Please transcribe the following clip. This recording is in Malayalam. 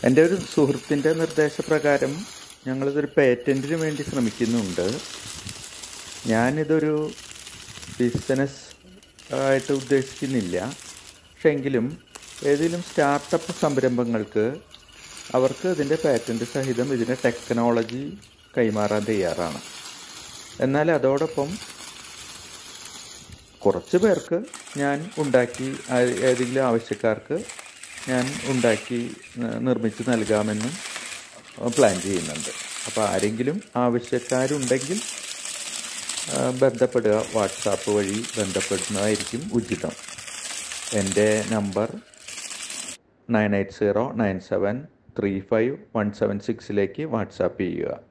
എൻ്റെ ഒരു സുഹൃത്തിൻ്റെ നിർദ്ദേശപ്രകാരം ഞങ്ങളിതൊരു പേറ്റൻറ്റിന് വേണ്ടി ശ്രമിക്കുന്നുണ്ട് ഞാനിതൊരു ബിസിനസ് ആയിട്ട് ഉദ്ദേശിക്കുന്നില്ല പക്ഷെ എങ്കിലും ഏതെങ്കിലും സ്റ്റാർട്ടപ്പ് സംരംഭങ്ങൾക്ക് അവർക്ക് ഇതിൻ്റെ പാറ്റൻറ്റ് സഹിതം ഇതിൻ്റെ ടെക്നോളജി കൈമാറാൻ തയ്യാറാണ് എന്നാൽ അതോടൊപ്പം കുറച്ച് പേർക്ക് ഞാൻ ഉണ്ടാക്കി ആ- ഏതെങ്കിലും ആവശ്യക്കാർക്ക് ഞാൻ ഉണ്ടാക്കി ന- നിർമ്മിച്ച് നൽകാമെന്നും പ്ലാൻ ചെയ്യുന്നുണ്ട് അപ്പോൾ ആരെങ്കിലും ആവശ്യക്കാരുണ്ടെങ്കിൽ ആ, ബന്ധപ്പെടുക വാട്സാപ്പ് വഴി ബന്ധപ്പെടുന്നതായിരിക്കും ഉചിതം എൻ്റെ number nine eight zero nine seven three five one seven സിക്സിലേക്ക് വാട്സാപ്പ് ചെയ്യുക